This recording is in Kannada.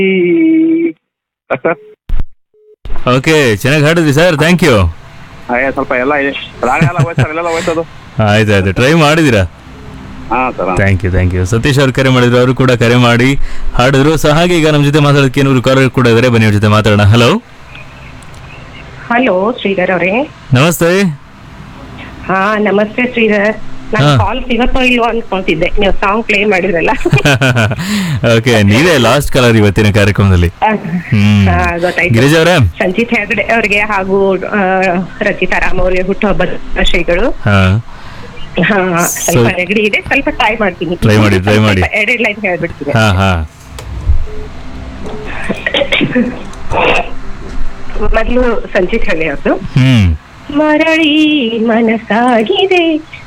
ಸರ್ ಓಕೆ ಚೆನ್ನಾಗಿ ಹಾಡಿದ್ರಿ ಸರ್ ಥ್ಯಾಂಕ್ ಯು ಅಯ್ಯ ಸ್ವಲ್ಪ ಎಲ್ಲ ಇದೆ ರಾಗ ಎಲ್ಲ ಹೋಯ್ತು ಸರ್ ಎಲ್ಲೆಲ್ಲ ಹೋಯ್ತು ಅದು ಆಯ್ತು ಆಯ್ತು ಟ್ರೈ ಮಾಡಿದ್ದೀರಾ ಹಾಂ sir thank you thank you Satish ಅವ್ರು ಕರೆ ಮಾಡಿದ್ರು ಅವರು ಕೂಡ ಕರೆ ಮಾಡಿ ಹಾಡಿದ್ರು ಸೊ ಹಾಗೆ ಈಗ ನಮ್ಮ ಜೊತೆ ಮಾತಾಡೋದಕ್ಕೆ ಏನೂರು ಕಾಲರ್ ಕೂಡ ಇದ್ದಾರೆ ಬನ್ನಿ ಅವ್ರ ಜೊತೆ ಮಾತಾಡೋಣ ಹಲೋ ಹಲೋ ಶ್ರೀಧರ್ ಅವರೇ ನಮಸ್ತೆ ಹಾ ನಮಸ್ತೆ ಶ್ರೀಧರ್ ನಾನು ಹಾ. ಕಾಲ್ ಸಿಗತ್ತೋ ಇಲ್ವೋ ಅನ್ಕೊಂತಿದ್ದೆ ನೀವು ಸಾಂಗ್ ಪ್ಲೇ ಮಾಡಿದ್ರಲ್ಲ ಓಕೆ ನೀವೇ ಲಾಸ್ಟ್ ಕಲರ್ ಇವತ್ತಿನ ಕಾರ್ಯಕ್ರಮದಲ್ಲಿ ಹ್ಮ್ ಹಾ, ಗೊತ್ತಾಯ್ತು. ಗಿರಿಜಾ ಅವರೇ ಸಂಚಿತ್ ಹೆಗಡೆ ಅವರಿಗೆ ಹಾಗೂ ಆ, ರಚಿತಾ ರಾಮ್ ಅವರಿಗೆ ಹುಟ್ಟುಹಬ್ಬದ ಶುಭಾಶಯಗಳು ಹಾ ಹಾ ಸ್ವಲ್ಪ So- ನೆಗಡಿ ಇದೆ ಸ್ವಲ್ಪ ಟ್ರೈ ಮಾಡ್ತೀನಿ Try ಮಾಡಿ, try ಮಾಡಿ. ಎರಡೆರಡು ಲೈನ್ ಹೇಳ್ಬಿಡ್ತೀನಿ ಹಾ ಹಾ ಮೊದಲು ಸಂಚಿತ್ ಹೆಗಡೆ ಅವ್ರದ್ದು ಹ್ಮ್ ಮರಳಿ ಮನಸಾಗಿದೆ